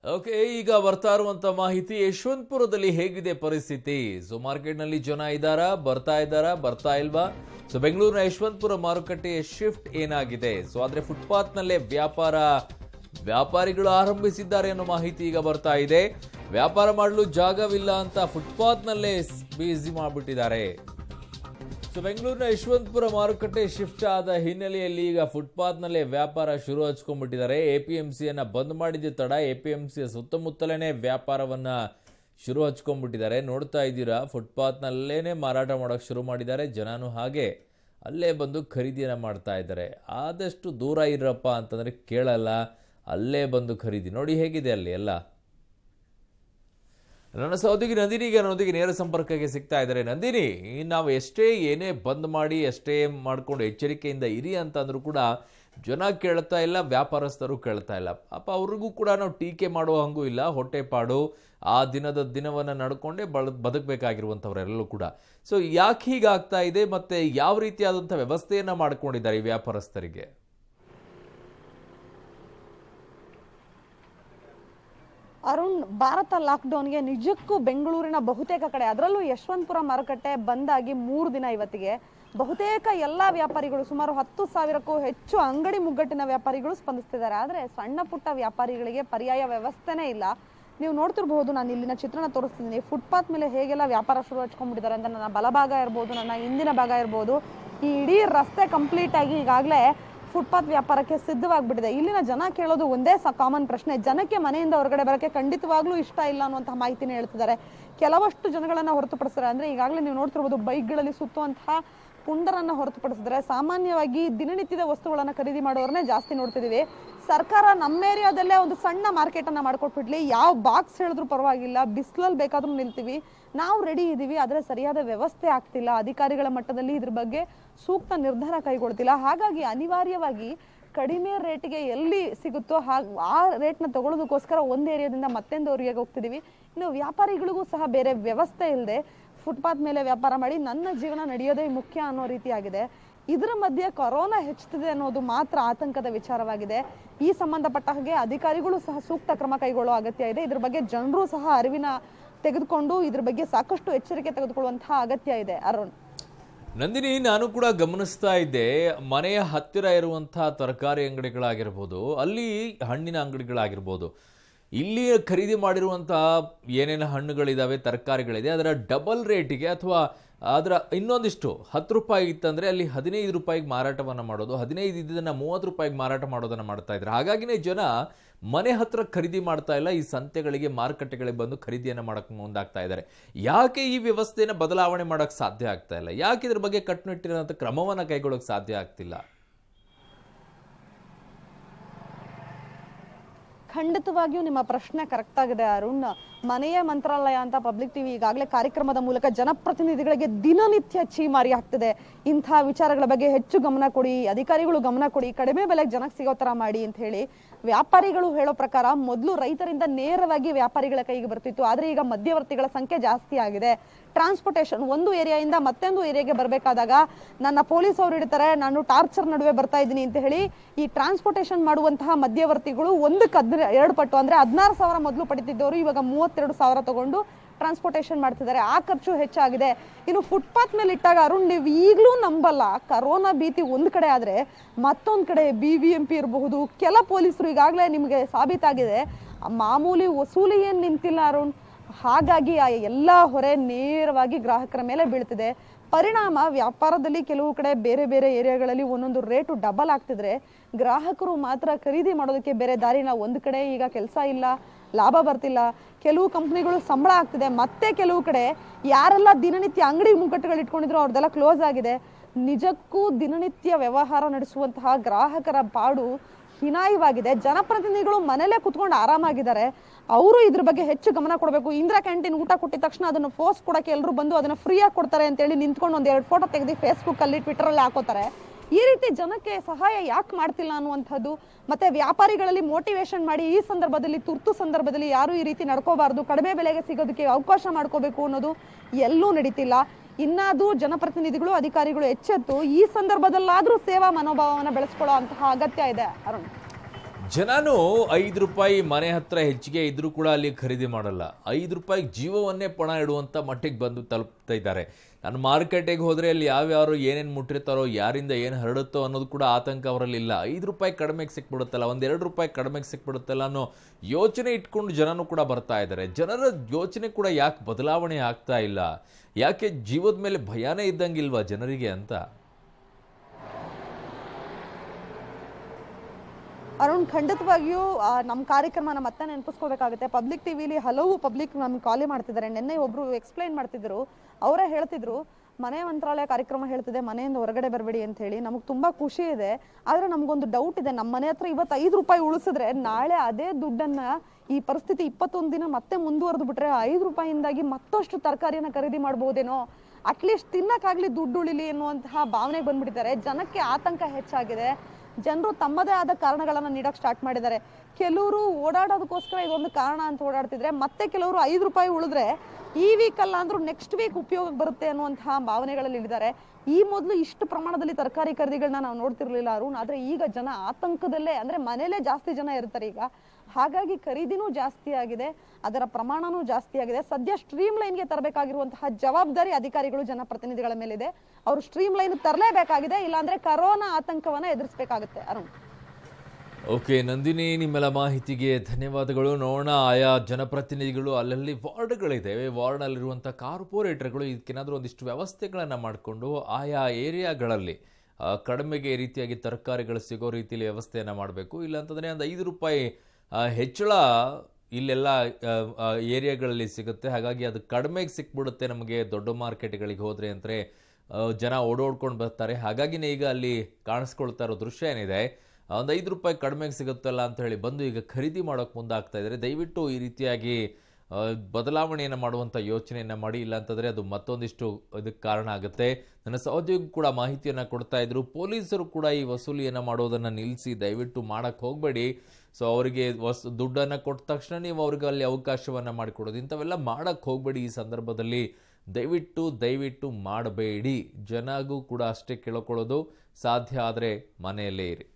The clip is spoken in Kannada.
ಓಕೆ ಈಗ ಬರ್ತಾ ಇರುವಂತ ಮಾಹಿತಿ ಯಶವಂತಪುರದಲ್ಲಿ ಹೇಗಿದೆ ಪರಿಸ್ಥಿತಿ ಸೊ ಮಾರ್ಕೆಟ್ನಲ್ಲಿ ಜನ ಇದ್ದಾರಾ ಬರ್ತಾ ಇದ್ದಾರಾ ಬರ್ತಾ ಇಲ್ವಾ ಸೊ ಬೆಂಗಳೂರಿನ ಯಶವಂತಪುರ ಮಾರುಕಟ್ಟೆಯ ಶಿಫ್ಟ್ ಏನಾಗಿದೆ ಸೊ ಆದ್ರೆ ಫುಟ್ಪಾತ್ನಲ್ಲೇ ವ್ಯಾಪಾರ ವ್ಯಾಪಾರಿಗಳು ಆರಂಭಿಸಿದ್ದಾರೆ ಅನ್ನೋ ಮಾಹಿತಿ ಈಗ ಬರ್ತಾ ಇದೆ ವ್ಯಾಪಾರ ಮಾಡಲು ಜಾಗವಿಲ್ಲ ಅಂತ ಫುಟ್ಪಾತ್ನಲ್ಲೇ ಬಿಸಿ ಮಾಡಿಬಿಟ್ಟಿದ್ದಾರೆ ಸೊ ಬೆಂಗಳೂರಿನ ಯಶವಂತಪುರ ಮಾರುಕಟ್ಟೆ ಶಿಫ್ಟ್ ಆದ ಹಿನ್ನೆಲೆಯಲ್ಲಿ ಈಗ ಫುಟ್ಪಾತ್ನಲ್ಲೇ ವ್ಯಾಪಾರ ಶುರು ಹಚ್ಕೊಂಡ್ಬಿಟ್ಟಿದ್ದಾರೆ ಎಪಿಎಂಸಿಯನ್ನ ಬಂದ್ ಮಾಡಿದ ತಡ ಎಪಿಎಂಸಿಯ ಸುತ್ತಮುತ್ತಲೇ ವ್ಯಾಪಾರವನ್ನ ಶುರು ಹಚ್ಕೊಂಡ್ಬಿಟ್ಟಿದ್ದಾರೆ ನೋಡ್ತಾ ಇದ್ದೀರಾ ಫುಟ್ಪಾತ್ನಲ್ಲೇನೆ ಮಾರಾಟ ಮಾಡೋಕೆ ಶುರು ಮಾಡಿದ್ದಾರೆ ಜನನು ಹಾಗೆ ಅಲ್ಲೇ ಬಂದು ಖರೀದಿಯನ್ನ ಮಾಡ್ತಾ ಇದ್ದಾರೆ ಆದಷ್ಟು ದೂರ ಇರಪ್ಪ ಅಂತಂದ್ರೆ ಕೇಳಲ್ಲ ಅಲ್ಲೇ ಬಂದು ಖರೀದಿ ನೋಡಿ ಹೇಗಿದೆ ಅಲ್ಲಿ ಎಲ್ಲ ನನ್ನ ಸಹೋದರಿ ನಂದಿನಿ ಈಗ ನನ್ನೊಂದಿಗೆ ನೇರ ಸಂಪರ್ಕಕ್ಕೆ ಸಿಗ್ತಾ ಇದ್ದಾರೆ ನಂದಿನಿ ನಾವು ಎಷ್ಟೇ ಏನೇ ಬಂದ್ ಮಾಡಿ ಎಷ್ಟೇ ಮಾಡ್ಕೊಂಡು ಎಚ್ಚರಿಕೆಯಿಂದ ಇರಿ ಅಂತಂದ್ರೂ ಕೂಡ ಜನ ಕೇಳ್ತಾ ಇಲ್ಲ ವ್ಯಾಪಾರಸ್ಥರು ಕೇಳ್ತಾ ಇಲ್ಲ ಅಪ್ಪ ಅವ್ರಿಗೂ ಕೂಡ ನಾವು ಟೀಕೆ ಮಾಡುವ ಹಂಗೂ ಇಲ್ಲ ಹೊಟ್ಟೆಪಾಡು ಆ ದಿನದ ದಿನವನ್ನ ನಡ್ಕೊಂಡೇ ಬಳ ಬದುಕಬೇಕಾಗಿರುವಂಥವರೆಲ್ಲರೂ ಕೂಡ ಸೊ ಯಾಕೆ ಹೀಗಾಗ್ತಾ ಇದೆ ಮತ್ತೆ ಯಾವ ರೀತಿಯಾದಂಥ ವ್ಯವಸ್ಥೆಯನ್ನ ಮಾಡ್ಕೊಂಡಿದ್ದಾರೆ ಈ ವ್ಯಾಪಾರಸ್ಥರಿಗೆ ಅರುಣ್ ಭಾರತ ಲಾಕ್ಡೌನ್ಗೆ ನಿಜಕ್ಕೂ ಬೆಂಗಳೂರಿನ ಬಹುತೇಕ ಕಡೆ ಅದರಲ್ಲೂ ಯಶವಂತಪುರ ಮಾರುಕಟ್ಟೆ ಬಂದಾಗಿ ಮೂರು ದಿನ ಇವತ್ತಿಗೆ ಬಹುತೇಕ ಎಲ್ಲ ವ್ಯಾಪಾರಿಗಳು ಸುಮಾರು ಹತ್ತು ಸಾವಿರಕ್ಕೂ ಹೆಚ್ಚು ಅಂಗಡಿ ಮುಗ್ಗಟ್ಟಿನ ವ್ಯಾಪಾರಿಗಳು ಸ್ಪಂದಿಸ್ತಿದ್ದಾರೆ ಆದರೆ ಸಣ್ಣ ಪುಟ್ಟ ವ್ಯಾಪಾರಿಗಳಿಗೆ ಪರ್ಯಾಯ ವ್ಯವಸ್ಥೆನೇ ಇಲ್ಲ ನೀವು ನೋಡ್ತಿರ್ಬಹುದು ನಾನು ಇಲ್ಲಿನ ಚಿತ್ರಣ ತೋರಿಸ್ತಿದ್ದೀನಿ ಫುಟ್ಪಾತ್ ಮೇಲೆ ಹೇಗೆಲ್ಲ ವ್ಯಾಪಾರ ಶುರು ಹಚ್ಕೊಂಡ್ಬಿಟ್ಟಿದ್ದಾರೆ ಅಂತ ನನ್ನ ಬಲಭಾಗ ಇರ್ಬೋದು ನನ್ನ ಹಿಂದಿನ ಭಾಗ ಇರ್ಬೋದು ಈ ಇಡೀ ರಸ್ತೆ ಕಂಪ್ಲೀಟ್ ಆಗಿ ಈಗಾಗಲೇ ಫುಟ್ಪಾತ್ ವ್ಯಾಪಾರಕ್ಕೆ ಸಿದ್ಧವಾಗ್ಬಿಟ್ಟಿದೆ ಇಲ್ಲಿನ ಜನ ಕೇಳೋದು ಒಂದೇ ಸ ಕಾಮನ್ ಪ್ರಶ್ನೆ ಜನಕ್ಕೆ ಮನೆಯಿಂದ ಹೊರಗಡೆ ಬರೋಕ್ಕೆ ಖಂಡಿತವಾಗ್ಲೂ ಇಷ್ಟ ಇಲ್ಲ ಅನ್ನುವಂತಹ ಮಾಹಿತಿನ ಹೇಳ್ತಿದ್ದಾರೆ ಕೆಲವಷ್ಟು ಜನಗಳನ್ನ ಹೊರತುಪಡಿಸ್ತಾರೆ ಅಂದ್ರೆ ಈಗಾಗಲೇ ನೀವು ನೋಡ್ತಿರ್ಬೋದು ಬೈಕ್ಗಳಲ್ಲಿ ಸುತ್ತುವಂತಹ ಪುಂಡರನ್ನ ಹೊರತುಪಡಿಸಿದ್ರೆ ಸಾಮಾನ್ಯವಾಗಿ ದಿನನಿತ್ಯದ ವಸ್ತುಗಳನ್ನ ಖರೀದಿ ಮಾಡೋರನ್ನೇ ಜಾಸ್ತಿ ನೋಡ್ತಿದೀವಿ ಸರ್ಕಾರ ನಮ್ಮ ಏರಿಯಾದಲ್ಲೇ ಒಂದು ಸಣ್ಣ ಮಾರ್ಕೆಟ್ ಅನ್ನ ಮಾಡ್ಕೊಟ್ಬಿಡ್ಲಿ ಯಾವ ಬಾಕ್ಸ್ ಹೇಳಿದ್ರು ಪರವಾಗಿಲ್ಲ ಬಿಸಿಲಲ್ಲಿ ಬೇಕಾದ್ರೂ ನಿಲ್ತೀವಿ ನಾವು ರೆಡಿ ಇದೀವಿ ಆದ್ರೆ ಸರಿಯಾದ ವ್ಯವಸ್ಥೆ ಆಗ್ತಿಲ್ಲ ಅಧಿಕಾರಿಗಳ ಮಟ್ಟದಲ್ಲಿ ಇದ್ರ ಬಗ್ಗೆ ಸೂಕ್ತ ನಿರ್ಧಾರ ಕೈಗೊಳ್ತಿಲ್ಲ ಹಾಗಾಗಿ ಅನಿವಾರ್ಯವಾಗಿ ಕಡಿಮೆ ರೇಟ್ಗೆ ಎಲ್ಲಿ ಸಿಗುತ್ತೋ ಹಾಗ್ ಆ ರೇಟ್ನ ತಗೊಳ್ಳೋದಕ್ಕೋಸ್ಕರ ಒಂದು ಏರಿಯಾದಿಂದ ಮತ್ತೊಂದು ಏರಿಯಾಗೆ ಹೋಗ್ತಿದೀವಿ ಇನ್ನು ವ್ಯಾಪಾರಿಗಳಿಗೂ ಸಹ ಬೇರೆ ವ್ಯವಸ್ಥೆ ಇಲ್ಲದೆ ಫುಟ್ಪಾತ್ ಮೇಲೆ ವ್ಯಾಪಾರ ಮಾಡಿ ನನ್ನ ಜೀವನ ನಡೆಯೋದೇ ಮುಖ್ಯ ಅನ್ನೋ ರೀತಿಯಾಗಿದೆ ಇದರ ಮಧ್ಯೆ ಕೊರೋನಾ ಹೆಚ್ಚುತ್ತಿದೆ ಅನ್ನೋದು ಮಾತ್ರ ಆತಂಕದ ವಿಚಾರವಾಗಿದೆ ಈ ಸಂಬಂಧಪಟ್ಟ ಹಾಗೆ ಅಧಿಕಾರಿಗಳು ಸಹ ಸೂಕ್ತ ಕ್ರಮ ಕೈಗೊಳ್ಳೋ ಅಗತ್ಯ ಇದೆ ಇದ್ರ ಬಗ್ಗೆ ಜನರು ಸಹ ಅರಿವಿನ ತೆಗೆದುಕೊಂಡು ಇದ್ರ ಬಗ್ಗೆ ಸಾಕಷ್ಟು ಎಚ್ಚರಿಕೆ ತೆಗೆದುಕೊಳ್ಳುವಂತಹ ಅಗತ್ಯ ಇದೆ ಅರುಣ್ ನಂದಿನಿ ನಾನು ಕೂಡ ಗಮನಿಸ್ತಾ ಇದ್ದೆ ಮನೆಯ ಹತ್ತಿರ ಇರುವಂತಹ ತರಕಾರಿ ಅಂಗಡಿಗಳಾಗಿರ್ಬೋದು ಅಲ್ಲಿ ಹಣ್ಣಿನ ಅಂಗಡಿಗಳಾಗಿರ್ಬೋದು ಇಲ್ಲಿ ಖರೀದಿ ಮಾಡಿರುವಂತಹ ಏನೇನು ಹಣ್ಣುಗಳಿದಾವೆ ತರಕಾರಿಗಳಿದೆ ಅದರ ಡಬಲ್ ರೇಟಿಗೆ ಅಥವಾ ಅದರ ಇನ್ನೊಂದಿಷ್ಟು ಹತ್ತು ರೂಪಾಯಿ ಇತ್ತಂದ್ರೆ ಅಲ್ಲಿ ಹದಿನೈದು ರೂಪಾಯಿಗೆ ಮಾರಾಟವನ್ನ ಮಾಡೋದು ಹದಿನೈದು ಇದ್ದದನ್ನ ಮೂವತ್ತು ರೂಪಾಯಿಗೆ ಮಾರಾಟ ಮಾಡೋದನ್ನ ಮಾಡ್ತಾ ಇದ್ದಾರೆ ಹಾಗಾಗಿನೇ ಜನ ಮನೆ ಹತ್ರ ಖರೀದಿ ಮಾಡ್ತಾ ಇಲ್ಲ ಈ ಸಂತೆಗಳಿಗೆ ಮಾರುಕಟ್ಟೆಗಳಿಗೆ ಬಂದು ಖರೀದಿಯನ್ನ ಮಾಡಕ್ ಮುಂದಾಗ್ತಾ ಇದ್ದಾರೆ ಯಾಕೆ ಈ ವ್ಯವಸ್ಥೆನ ಬದಲಾವಣೆ ಮಾಡಕ್ ಸಾಧ್ಯ ಆಗ್ತಾ ಇಲ್ಲ ಯಾಕೆ ಇದ್ರ ಬಗ್ಗೆ ಕಟ್ಟುನಿಟ್ಟಿರುವಂತ ಕ್ರಮವನ್ನ ಕೈಗೊಳ್ಳೋಕೆ ಸಾಧ್ಯ ಆಗ್ತಿಲ್ಲ ಖಂಡಿತವಾಗಿಯೂ ನಿಮ್ಮ ಪ್ರಶ್ನೆ ಕರೆಕ್ಟ್ ಆಗಿದೆ ಅರುಣ್ ಮನೆಯ ಮಂತ್ರಾಲಯ ಅಂತ ಪಬ್ಲಿಕ್ ಟಿವಿ ಈಗಾಗಲೇ ಕಾರ್ಯಕ್ರಮದ ಮೂಲಕ ಜನಪ್ರತಿನಿಧಿಗಳಿಗೆ ದಿನನಿತ್ಯ ಛೀಮಾರಿ ಆಗ್ತಿದೆ ಇಂಥ ವಿಚಾರಗಳ ಬಗ್ಗೆ ಹೆಚ್ಚು ಗಮನ ಕೊಡಿ ಅಧಿಕಾರಿಗಳು ಗಮನ ಕೊಡಿ ಕಡಿಮೆ ಬೆಲೆಗೆ ಜನಕ್ಕೆ ಸಿಗೋ ತರ ಮಾಡಿ ಅಂತ ಹೇಳಿ ವ್ಯಾಪಾರಿಗಳು ಹೇಳೋ ಪ್ರಕಾರ ಮೊದಲು ರೈತರಿಂದ ನೇರವಾಗಿ ವ್ಯಾಪಾರಿಗಳ ಕೈಗೆ ಬರ್ತಿತ್ತು ಆದ್ರೆ ಈಗ ಮಧ್ಯವರ್ತಿಗಳ ಸಂಖ್ಯೆ ಜಾಸ್ತಿ ಆಗಿದೆ ಟ್ರಾನ್ಸ್ಪೋರ್ಟೇಷನ್ ಒಂದು ಏರಿಯಾಯಿಂದ ಮತ್ತೊಂದು ಏರಿಯಾಗೆ ಬರಬೇಕಾದಾಗ ನನ್ನ ಪೊಲೀಸ್ ಅವರು ಹಿಡಿತಾರೆ ನಾನು ಟಾರ್ಚರ್ ನಡುವೆ ಬರ್ತಾ ಇದ್ದೀನಿ ಅಂತ ಹೇಳಿ ಈ ಟ್ರಾನ್ಸ್ಪೋರ್ಟೇಷನ್ ಮಾಡುವಂತಹ ಮಧ್ಯವರ್ತಿಗಳು ಒಂದಕ್ಕೆ ಹದ್ ಎರಡು ಪಟ್ಟು ಅಂದ್ರೆ ಹದಿನಾರು ಸಾವಿರ ಮೊದಲು ಪಡಿತಿದ್ದವರು ಇವಾಗ ಮೂವತ್ತೆರಡು ಸಾವಿರ ತಗೊಂಡು ಟ್ರಾನ್ಸ್ಪೋರ್ಟೇಷನ್ ಮಾಡ್ತಿದ್ದಾರೆ ಆ ಖರ್ಚು ಹೆಚ್ಚಾಗಿದೆ ಇನ್ನು ಫುಟ್ಪಾತ್ ಮೇಲೆ ಇಟ್ಟಾಗ ಅರುಣ್ ನೀವು ಈಗಲೂ ನಂಬಲ್ಲ ಕರೋನಾ ಭೀತಿ ಒಂದ್ ಕಡೆ ಆದ್ರೆ ಮತ್ತೊಂದ್ ಕಡೆ ಬಿ ವಿ ಎಂ ಪಿ ಇರಬಹುದು ಕೆಲ ಪೊಲೀಸರು ಈಗಾಗಲೇ ನಿಮಗೆ ಸಾಬೀತಾಗಿದೆ ಆ ಮಾಮೂಲಿ ವಸೂಲಿ ಏನ್ ನಿಂತಿಲ್ಲ ಅರುಣ್ ಹಾಗಾಗಿ ಆ ಎಲ್ಲ ಹೊರೆ ನೇರವಾಗಿ ಗ್ರಾಹಕರ ಮೇಲೆ ಬೀಳ್ತಿದೆ ಪರಿಣಾಮ ವ್ಯಾಪಾರದಲ್ಲಿ ಕೆಲವು ಕಡೆ ಬೇರೆ ಬೇರೆ ಏರಿಯಾಗಳಲ್ಲಿ ಒಂದೊಂದು ರೇಟು ಡಬಲ್ ಆಗ್ತಿದ್ರೆ ಗ್ರಾಹಕರು ಮಾತ್ರ ಖರೀದಿ ಮಾಡೋದಕ್ಕೆ ಬೇರೆ ದಾರಿನ ಒಂದು ಕಡೆ ಈಗ ಕೆಲಸ ಇಲ್ಲ ಲಾಭ ಬರ್ತಿಲ್ಲ ಕೆಲವು ಕಂಪ್ನಿಗಳು ಸಂಬಳ ಆಗ್ತಿದೆ ಮತ್ತೆ ಕೆಲವು ಕಡೆ ಯಾರೆಲ್ಲ ದಿನನಿತ್ಯ ಅಂಗಡಿ ಮುಗ್ಗಟ್ಟುಗಳು ಇಟ್ಕೊಂಡಿದ್ರು ಅವ್ರದ್ದೆಲ್ಲ ಕ್ಲೋಸ್ ಆಗಿದೆ ನಿಜಕ್ಕೂ ದಿನನಿತ್ಯ ವ್ಯವಹಾರ ನಡೆಸುವಂತಹ ಗ್ರಾಹಕರ ಪಾಡು ಹೀನಾಯವಾಗಿದೆ ಜನಪ್ರತಿನಿಧಿಗಳು ಮನೇಲೆ ಕುತ್ಕೊಂಡು ಆರಾಮಾಗಿದ್ದಾರೆ ಅವರು ಇದ್ರ ಬಗ್ಗೆ ಹೆಚ್ಚು ಗಮನ ಕೊಡಬೇಕು ಇಂದಿರಾ ಕ್ಯಾಂಟೀನ್ ಊಟ ಕೊಟ್ಟಿದ ತಕ್ಷಣ ಅದನ್ನು ಫೋರ್ಸ್ ಕೊಡಕ್ಕೆ ಎಲ್ಲರೂ ಬಂದು ಅದನ್ನ ಫ್ರೀಯಾಗಿ ಕೊಡ್ತಾರೆ ಅಂತೇಳಿ ನಿಂತ್ಕೊಂಡು ಒಂದ್ ಎರಡು ಫೋಟೋ ತೆಗೆದು ಫೇಸ್ಬುಕ್ ಅಲ್ಲಿ ಟ್ವಿಟರ್ ಅಲ್ಲಿ ಹಾಕೋತಾರೆ ಈ ರೀತಿ ಜನಕ್ಕೆ ಸಹಾಯ ಯಾಕೆ ಮಾಡ್ತಿಲ್ಲ ಅನ್ನುವಂಥದ್ದು ಮತ್ತೆ ವ್ಯಾಪಾರಿಗಳಲ್ಲಿ ಮೋಟಿವೇಶನ್ ಮಾಡಿ ಈ ಸಂದರ್ಭದಲ್ಲಿ ತುರ್ತು ಸಂದರ್ಭದಲ್ಲಿ ಯಾರು ಈ ರೀತಿ ನಡ್ಕೋಬಾರ್ದು ಕಡಿಮೆ ಬೆಲೆಗೆ ಸಿಗೋದಕ್ಕೆ ಅವಕಾಶ ಮಾಡ್ಕೋಬೇಕು ಅನ್ನೋದು ಎಲ್ಲೂ ನಡೀತಿಲ್ಲ ಇನ್ನಾದ್ರೂ ಜನಪ್ರತಿನಿಧಿಗಳು ಅಧಿಕಾರಿಗಳು ಎಚ್ಚೆತ್ತು ಈ ಸಂದರ್ಭದಲ್ಲಾದ್ರೂ ಸೇವಾ ಮನೋಭಾವವನ್ನು ಬೆಳೆಸ್ಕೊಳ್ಳೋ ಅಂತಹ ಅಗತ್ಯ ಇದೆ ಅರುಣ್ ಜನನು ಐದು ರೂಪಾಯಿ ಮನೆ ಹತ್ರ ಹೆಚ್ಚಿಗೆ ಇದ್ರೂ ಕೂಡ ಅಲ್ಲಿ ಖರೀದಿ ಮಾಡಲ್ಲ ಐದು ರೂಪಾಯಿಗೆ ಜೀವವನ್ನೇ ಪಣ ಇಡುವಂತ ಮಟ್ಟಿಗೆ ಬಂದು ತಲುಪ್ತಾ ಇದ್ದಾರೆ ನಾನು ಮಾರುಕಟ್ಟೆಗೆ ಹೋದ್ರೆ ಅಲ್ಲಿ ಯಾವ್ಯಾರು ಏನೇನು ಮುಟ್ಟಿರ್ತಾರೋ ಯಾರಿಂದ ಏನು ಹರಡುತ್ತೋ ಅನ್ನೋದು ಕೂಡ ಆತಂಕ ಅವರಲ್ಲಿ ಇಲ್ಲ ಐದು ರೂಪಾಯಿ ಕಡಿಮೆಗೆ ಸಿಕ್ಬಿಡುತ್ತಲ್ಲ ಒಂದೆರಡು ರೂಪಾಯಿ ಕಡಿಮೆಗೆ ಸಿಕ್ಬಿಡುತ್ತಲ್ಲ ಅನ್ನೋ ಯೋಚನೆ ಇಟ್ಕೊಂಡು ಜನನು ಕೂಡ ಬರ್ತಾ ಇದ್ದಾರೆ ಜನರ ಯೋಚನೆ ಕೂಡ ಯಾಕೆ ಬದಲಾವಣೆ ಆಗ್ತಾ ಇಲ್ಲ ಯಾಕೆ ಜೀವದ ಮೇಲೆ ಭಯನೇ ಇದ್ದಂಗಿಲ್ವಾ ಜನರಿಗೆ ಅಂತ ಅರುಣ್ ಖಂಡಿತವಾಗಿಯೂ ಆ, ನಮ್ಮ ಕಾರ್ಯಕ್ರಮನ ಮತ್ತೆ ನೆನಪಿಸ್ಕೋಬೇಕಾಗುತ್ತೆ ಪಬ್ಲಿಕ್ ಟಿವಿಲಿ ಹಲವು ಪಬ್ಲಿಕ್ ನಮ್ಗೆ ಕಾಲಿ ಮಾಡ್ತಿದ್ದಾರೆ ನಿನ್ನೆ ಒಬ್ರು ಎಕ್ಸ್ಪ್ಲೈನ್ ಮಾಡ್ತಿದ್ರು ಅವರೇ ಹೇಳ್ತಿದ್ರು ಮನೆ ಮಂತ್ರಾಲಯ ಕಾರ್ಯಕ್ರಮ ಹೇಳ್ತಿದೆ ಮನೆಯಿಂದ ಹೊರಗಡೆ ಬರಬೇಡಿ ಅಂತ ಹೇಳಿ ನಮಗೆ ತುಂಬಾ ಖುಷಿ ಇದೆ ಆದ್ರೆ ನಮಗೊಂದು ಡೌಟ್ ಇದೆ ನಮ್ಮ ಮನೆ ಹತ್ರ ಇವತ್ತು ಐದು ರೂಪಾಯಿ ಉಳಿಸಿದ್ರೆ ನಾಳೆ ಅದೇ ದುಡ್ಡನ್ನ ಈ ಪರಿಸ್ಥಿತಿ ಇಪ್ಪತ್ತೊಂದು ದಿನ ಮತ್ತೆ ಮುಂದುವರೆದು ಬಿಟ್ರೆ ಐದು ರೂಪಾಯಿಂದಾಗಿ ಮತ್ತಷ್ಟು ತರಕಾರಿಯನ್ನ ಖರೀದಿ ಮಾಡ್ಬೋದೇನೋ ಅಟ್ಲೀಸ್ಟ್ ತಿನ್ನಕ್ಕಾಗ್ಲಿ ದುಡ್ಡು ಉಳಿಲಿ ಎನ್ನುವಂತಹ ಭಾವನೆಗೆ ಬಂದ್ಬಿಟ್ಟಿದ್ದಾರೆ ಜನಕ್ಕೆ ಆತಂಕ ಹೆಚ್ಚಾಗಿದೆ ಜನರು ತಮ್ಮದೇ ಆದ ಕಾರಣಗಳನ್ನ ನೀಡಕ್ ಸ್ಟಾರ್ಟ್ ಮಾಡಿದ್ದಾರೆ ಕೆಲವರು ಓಡಾಡೋದಕ್ಕೋಸ್ಕರ ಇದೊಂದು ಕಾರಣ ಅಂತ ಓಡಾಡ್ತಿದ್ರೆ ಮತ್ತೆ ಕೆಲವರು ಐದು ರೂಪಾಯಿ ಉಳಿದ್ರೆ ಈ ವೀಕ್ ಅಲ್ಲ ಅಂದ್ರೂ ನೆಕ್ಸ್ಟ್ ವೀಕ್ ಉಪಯೋಗಕ್ಕೆ ಬರುತ್ತೆ ಅನ್ನುವಂತಹ ಭಾವನೆಗಳಲ್ಲಿ ಇಳಿದ್ದಾರೆ ಈ ಮೊದಲು ಇಷ್ಟು ಪ್ರಮಾಣದಲ್ಲಿ ತರಕಾರಿ ಖರೀದಿಗಳನ್ನ ನಾವು ನೋಡ್ತಿರ್ಲಿಲ್ಲ ಅರುಣ್ ಆದ್ರೆ ಈಗ ಜನ ಆತಂಕದಲ್ಲೇ ಅಂದ್ರೆ ಮನೇಲೇ ಜಾಸ್ತಿ ಜನ ಇರ್ತಾರೆ ಈಗ ಹಾಗಾಗಿ ಖರೀದಿನೂ ಜಾಸ್ತಿ ಆಗಿದೆ ಅದರ ಪ್ರಮಾಣನೂ ಜಾಸ್ತಿ ಆಗಿದೆ ಸದ್ಯ ಸ್ಟ್ರೀಮ್ ಲೈನ್ಗೆ ತರಬೇಕಾಗಿರುವಂತಹ ಜವಾಬ್ದಾರಿ ಅಧಿಕಾರಿಗಳು ಜನಪ್ರತಿನಿಧಿಗಳ ಮೇಲಿದೆ ಅವರು ಸ್ಟ್ರೀಮ್ ಲೈನ್ ತರಲೇಬೇಕಾಗಿದೆ ಇಲ್ಲಾಂದ್ರೆ ಕರೋನಾ ಆತಂಕವನ್ನ ಎದುರಿಸಬೇಕಾಗುತ್ತೆ ಅರುಣ್ ಓಕೆ ನಂದಿನಿ ನಿಮ್ಮೆಲ್ಲ ಮಾಹಿತಿಗೆ ಧನ್ಯವಾದಗಳು ನೋಡೋಣ ಆಯಾ ಜನಪ್ರತಿನಿಧಿಗಳು ಅಲ್ಲಲ್ಲಿ ವಾರ್ಡ್ಗಳಿದ್ದಾವೆ ವಾರ್ಡ್ನಲ್ಲಿರುವಂಥ ಕಾರ್ಪೊರೇಟರ್ಗಳು ಇದಕ್ಕೇನಾದರೂ ಒಂದಿಷ್ಟು ವ್ಯವಸ್ಥೆಗಳನ್ನು ಮಾಡಿಕೊಂಡು ಆಯಾ ಏರಿಯಾಗಳಲ್ಲಿ ಆ, ಕಡಿಮೆಗೆ ಈ ರೀತಿಯಾಗಿ ತರಕಾರಿಗಳು ಸಿಗೋ ರೀತಿಯಲ್ಲಿ ವ್ಯವಸ್ಥೆಯನ್ನು ಮಾಡಬೇಕು ಇಲ್ಲಾಂತಂದರೆ ಒಂದು ಐದು ರೂಪಾಯಿ ಆ, ಹೆಚ್ಚಳ ಇಲ್ಲೆಲ್ಲ ಆ, ಆ, ಏರಿಯಾಗಳಲ್ಲಿ ಸಿಗುತ್ತೆ ಹಾಗಾಗಿ ಅದು ಕಡಿಮೆಗೆ ಸಿಕ್ಬಿಡುತ್ತೆ ನಮಗೆ ದೊಡ್ಡ ಮಾರ್ಕೆಟ್ಗಳಿಗೆ ಹೋದರೆ ಅಂದರೆ ಜನ ಓಡೋಡ್ಕೊಂಡು ಬರ್ತಾರೆ ಹಾಗಾಗಿನೇ ಈಗ ಅಲ್ಲಿ ಕಾಣಿಸ್ಕೊಳ್ತಾ ಇರೋ ದೃಶ್ಯ ಏನಿದೆ ಒಂದು ಐದು ರೂಪಾಯಿ ಕಡಿಮೆಗೆ ಸಿಗುತ್ತಲ್ಲ ಅಂತ ಹೇಳಿ ಬಂದು ಈಗ ಖರೀದಿ ಮಾಡೋಕೆ ಮುಂದಾಗ್ತಾ ಇದ್ದಾರೆ ದಯವಿಟ್ಟು ಈ ರೀತಿಯಾಗಿ ಆ, ಬದಲಾವಣೆಯನ್ನು ಮಾಡುವಂಥ ಯೋಚನೆಯನ್ನು ಮಾಡಿ ಇಲ್ಲಾಂತಂದರೆ ಅದು ಮತ್ತೊಂದಿಷ್ಟು ಇದಕ್ಕೆ ಕಾರಣ ಆಗುತ್ತೆ ನನ್ನ ಸಹೋದ್ಯೋಗಿ ಕೂಡ ಮಾಹಿತಿಯನ್ನು ಕೊಡ್ತಾ ಇದ್ರು ಪೊಲೀಸರು ಕೂಡ ಈ ವಸೂಲಿಯನ್ನು ಮಾಡೋದನ್ನು ನಿಲ್ಲಿಸಿ ದಯವಿಟ್ಟು ಮಾಡೋಕ್ಕೆ ಹೋಗಬೇಡಿ ಸೊ ಅವರಿಗೆ ವಸ್ ದುಡ್ಡನ್ನು ಕೊಟ್ಟ ತಕ್ಷಣ ನೀವು ಅವ್ರಿಗೆ ಅಲ್ಲಿ ಅವಕಾಶವನ್ನು ಮಾಡಿಕೊಡೋದು ಇಂಥವೆಲ್ಲ ಮಾಡೋಕ್ಕೆ ಹೋಗಬೇಡಿ ಈ ಸಂದರ್ಭದಲ್ಲಿ ದಯವಿಟ್ಟು ದಯವಿಟ್ಟು ಮಾಡಬೇಡಿ ಜನಗೂ ಕೂಡ ಅಷ್ಟೇ ಕೇಳ್ಕೊಳ್ಳೋದು ಸಾಧ್ಯ ಆದರೆ ಮನೆಯಲ್ಲೇ ಇರಿ